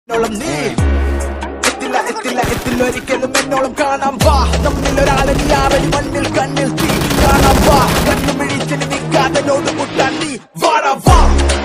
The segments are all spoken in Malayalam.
എന്നോളം നീ എത്തില്ല എത്തില്ല എത്തില്ല ഒരിക്കലും എന്നോളം കാണാം വാ നമ്മിൽ ഒരാളെ നീ ആറടി മണ്ണിൽ കണ്ണിൽ തീ കാണാം വാ കണ്ണു മിഴിച്ചിന് നീ കാതലോട് മുട്ടാൻ നീ വാടാ വാ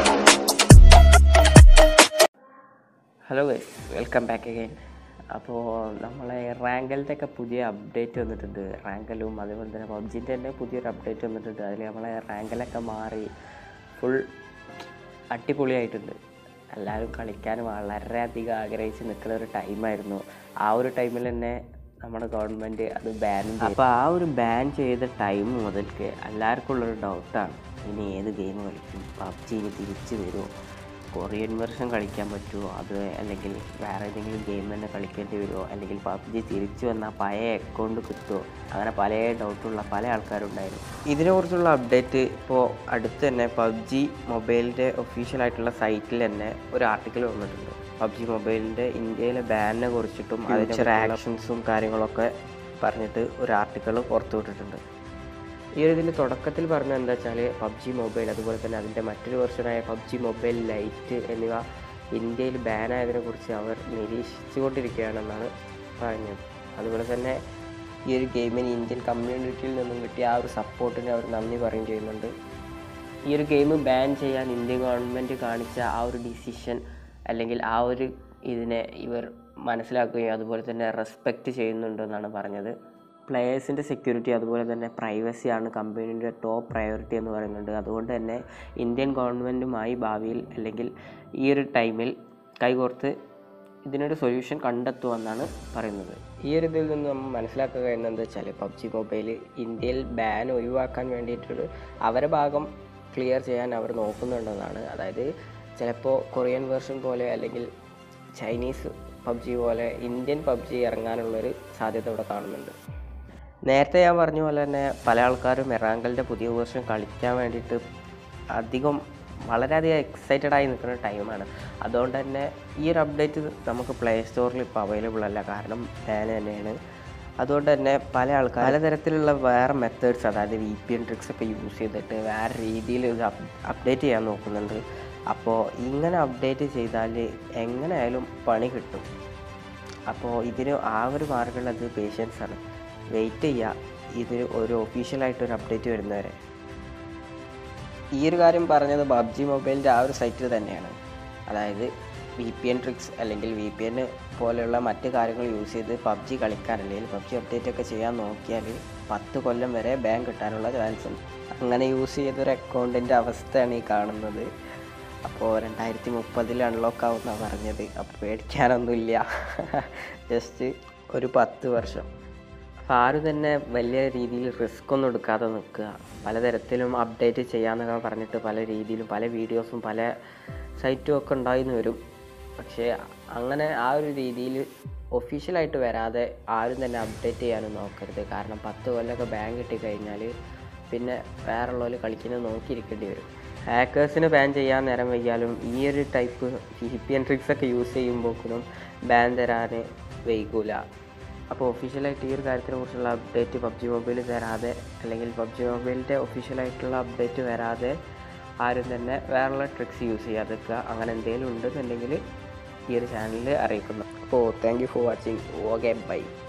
hello guys welcome back again അപ്പോൾ നമ്മളെ റാങ്കലിൻ്റെ ഒക്കെ പുതിയ അപ്ഡേറ്റ് വന്നിട്ടുണ്ട് റാങ്കലും അതേപോലെ തന്നെ പബ്ജിൻ്റെ തന്നെ പുതിയൊരു അപ്ഡേറ്റ് വന്നിട്ടുണ്ട് അതിൽ നമ്മളെ റാങ്കലൊക്കെ മാറി ഫുൾ അടിപൊളിയായിട്ടുണ്ട് എല്ലാവരും കളിക്കാൻ വളരെയധികം ആഗ്രഹിച്ച് നിൽക്കുന്ന ഒരു ടൈമായിരുന്നു ആ ഒരു ടൈമിൽ തന്നെ നമ്മുടെ ഗവൺമെൻറ് അത് ബാൻ അപ്പോൾ ആ ഒരു ബാൻ ചെയ്ത ടൈം മുതൽക്ക് എല്ലാവർക്കും ഉള്ളൊരു ഡൗട്ടാണ് ഇനി ഏത് ഗെയിം കളിക്കും പബ്ജി ഇനി തിരിച്ചു വരുമോ കൊറിയൻ വെർഷൻ കളിക്കാൻ പറ്റുമോ അത് അല്ലെങ്കിൽ വേറെ ഏതെങ്കിലും ഗെയിം തന്നെ കളിക്കേണ്ടി വരുമോ അല്ലെങ്കിൽ പബ്ജി തിരിച്ചു വന്നാൽ പഴയ അക്കൗണ്ട് കിട്ടുമോ അങ്ങനെ പല ഡൗട്ടുള്ള പല ആൾക്കാരുണ്ടായിരുന്നു ഇതിനെക്കുറിച്ചുള്ള അപ്ഡേറ്റ് ഇപ്പോൾ അടുത്ത് തന്നെ പബ്ജി മൊബൈലിൻ്റെ ഒഫീഷ്യലായിട്ടുള്ള സൈറ്റിൽ തന്നെ ഒരു ആർട്ടിക്കിൾ വന്നിട്ടുണ്ട് പബ്ജി മൊബൈലിൻ്റെ ഇന്ത്യയിലെ ബാനിനെ കുറിച്ചിട്ടും അതിൻ്റെ ആക്ഷൻസും കാര്യങ്ങളൊക്കെ പറഞ്ഞിട്ട് ഒരു ആർട്ടിക്കിൾ പുറത്തു വിട്ടിട്ടുണ്ട് ഈ ഒരു ഇതിൽ തുടക്കത്തിൽ പറഞ്ഞത് എന്താ വെച്ചാൽ പബ്ജി മൊബൈൽ അതുപോലെ തന്നെ അതിൻ്റെ മറ്റൊരു വെർഷനായ പബ്ജി മൊബൈൽ ലൈറ്റ് എന്നിവ ഇന്ത്യയിൽ ബാനായതിനെ കുറിച്ച് അവർ നിരീക്ഷിച്ചുകൊണ്ടിരിക്കുകയാണെന്നാണ് പറഞ്ഞത് അതുപോലെ തന്നെ ഈ ഒരു ഗെയിമിന് ഇന്ത്യൻ കമ്മ്യൂണിറ്റിയിൽ നിന്നും കിട്ടിയ ആ ഒരു സപ്പോർട്ടിന് അവർ നന്ദി പറയുകയും ചെയ്യുന്നുണ്ട് ഈ ഒരു ഗെയിം ബാൻ ചെയ്യാൻ ഇന്ത്യൻ ഗവൺമെൻറ് കാണിച്ച ആ ഒരു ഡിസിഷൻ അല്ലെങ്കിൽ ആ ഒരു ഇതിനെ ഇവർ മനസ്സിലാക്കുകയും അതുപോലെ തന്നെ റെസ്പെക്റ്റ് ചെയ്യുന്നുണ്ടെന്നാണ് പറഞ്ഞത് പ്ലെയേഴ്സിൻ്റെ സെക്യൂരിറ്റി അതുപോലെ തന്നെ പ്രൈവസിയാണ് കമ്പനീൻ്റെ ടോപ്പ് പ്രയോറിറ്റി എന്ന് പറയുന്നുണ്ട് അതുകൊണ്ട് തന്നെ ഇന്ത്യൻ ഗവൺമെൻറ്റുമായി ഭാവിയിൽ അല്ലെങ്കിൽ ഈ ഒരു ടൈമിൽ കൈകോർത്ത് ഇതിനൊരു സൊല്യൂഷൻ കണ്ടെത്തുമെന്നാണ് പറയുന്നത് ഈ ഒരു ഇതിൽ നിന്ന് നമ്മൾ മനസ്സിലാക്കുക എന്നെന്താ വെച്ചാൽ പബ്ജി മൊബൈൽ ഇന്ത്യയിൽ ബാൻ ഒഴിവാക്കാൻ വേണ്ടിയിട്ടൊരു അവരെ ഭാഗം ക്ലിയർ ചെയ്യാൻ അവർ നോക്കുന്നുണ്ടെന്നാണ് അതായത് ചിലപ്പോൾ കൊറിയൻ വേർഷൻ പോലെ അല്ലെങ്കിൽ ചൈനീസ് പബ്ജി പോലെ ഇന്ത്യൻ പബ്ജി ഇറങ്ങാനുള്ളൊരു സാധ്യത ഇവിടെ കാണുന്നുണ്ട് നേരത്തെ ഞാൻ പറഞ്ഞ പോലെ തന്നെ പല ആൾക്കാരും എറാങ്കലിൻ്റെ പുതിയ വേർഷൻ കളിക്കാൻ വേണ്ടിയിട്ട് അധികം വളരെയധികം എക്സൈറ്റഡ് ആയി നിൽക്കുന്ന ടൈമാണ് അതുകൊണ്ട് തന്നെ ഈ ഒരു അപ്ഡേറ്റ് നമുക്ക് പ്ലേ സ്റ്റോറിൽ ഇപ്പോൾ അവൈലബിൾ അല്ല കാരണം ബാൻ തന്നെയാണ് അതുകൊണ്ട് തന്നെ പല ആൾക്കാർ പലതരത്തിലുള്ള വേറെ മെത്തേഡ്സ് അതായത് വി പി എൻ ട്രിക്സ് ഒക്കെ യൂസ് ചെയ്തിട്ട് വേറെ രീതിയിൽ ഇത് അപ്ഡേറ്റ് ചെയ്യാൻ നോക്കുന്നുണ്ട് അപ്പോൾ ഇങ്ങനെ അപ്ഡേറ്റ് ചെയ്താൽ എങ്ങനെയായാലും പണി കിട്ടും അപ്പോൾ ഇതിന് ആ ഒരു മാർഗമുള്ളത് പേഷ്യൻസ് ആണ് വെയിറ്റ് ചെയ്യുക ഇതിന് ഒരു ഒഫീഷ്യലായിട്ടൊരു അപ്ഡേറ്റ് വരുന്നവരെ ഈ ഒരു കാര്യം പറഞ്ഞത് പബ്ജി മൊബൈലിൻ്റെ ആ ഒരു സൈറ്റിൽ തന്നെയാണ് അതായത് വി പി എൻ ട്രിക്സ് അല്ലെങ്കിൽ വി പി എൻ പോലെയുള്ള മറ്റ് കാര്യങ്ങൾ യൂസ് ചെയ്ത് പബ്ജി കളിക്കാൻ അല്ലെങ്കിൽ പബ്ജി അപ്ഡേറ്റ് ഒക്കെ ചെയ്യാൻ നോക്കിയാൽ പത്ത് കൊല്ലം വരെ ബാൻ കിട്ടാനുള്ള ചാൻസ് ഉണ്ട് അങ്ങനെ യൂസ് ചെയ്തൊരു അക്കൗണ്ടിൻ്റെ അവസ്ഥയാണ് ഈ കാണുന്നത് അപ്പോൾ രണ്ടായിരത്തി മുപ്പതിൽ അൺലോക്ക് ആവുമെന്നാണ് പറഞ്ഞത് അപ്പോൾ പേടിക്കാനൊന്നുമില്ല ജസ്റ്റ് ഒരു പത്ത് വർഷം അപ്പോൾ ആരും തന്നെ വലിയ രീതിയിൽ റിസ്ക് ഒന്നും എടുക്കാതെ നിൽക്കുക പലതരത്തിലും അപ്ഡേറ്റ് ചെയ്യാമെന്നൊക്കെ പറഞ്ഞിട്ട് പല രീതിയിലും പല വീഡിയോസും പല സൈറ്റും ഒക്കെ ഉണ്ടായിന്ന് വരും പക്ഷേ അങ്ങനെ ആ ഒരു രീതിയിൽ ഒഫീഷ്യലായിട്ട് വരാതെ ആരും തന്നെ അപ്ഡേറ്റ് ചെയ്യാനും നോക്കരുത് കാരണം പത്ത് കൊല്ലമൊക്കെ ബാൻ കിട്ടിക്കഴിഞ്ഞാൽ പിന്നെ വേറുള്ളവർ കളിക്കുന്നത് നോക്കിയിരിക്കേണ്ടി വരും ഹാക്കേഴ്സിന് ബാൻ ചെയ്യാൻ നേരം വയ്യാലും ഈ ഒരു type V P N tricks ഒക്കെ യൂസ് ചെയ്യുമ്പോഴേക്കും ബാൻ തരാൻ വൈകൂല അപ്പോൾ ഒഫീഷ്യലായിട്ട് ഈ ഒരു കാര്യത്തിനെ കുറിച്ചുള്ള അപ്ഡേറ്റ് പബ്ജി മൊബൈൽ തരാതെ അല്ലെങ്കിൽ പബ്ജി മൊബൈലിൻ്റെ ഒഫീഷ്യലായിട്ടുള്ള അപ്ഡേറ്റ് വരാതെ ആരും തന്നെ വേറെയുള്ള ട്രിക്സ് യൂസ് ചെയ്യാതിരിക്കുക അങ്ങനെ എന്തെങ്കിലും ഉണ്ടെന്നുണ്ടെങ്കിൽ ഈ ഒരു ചാനലിൽ അറിയിക്കുന്നു അപ്പോൾ thank you for watching okay by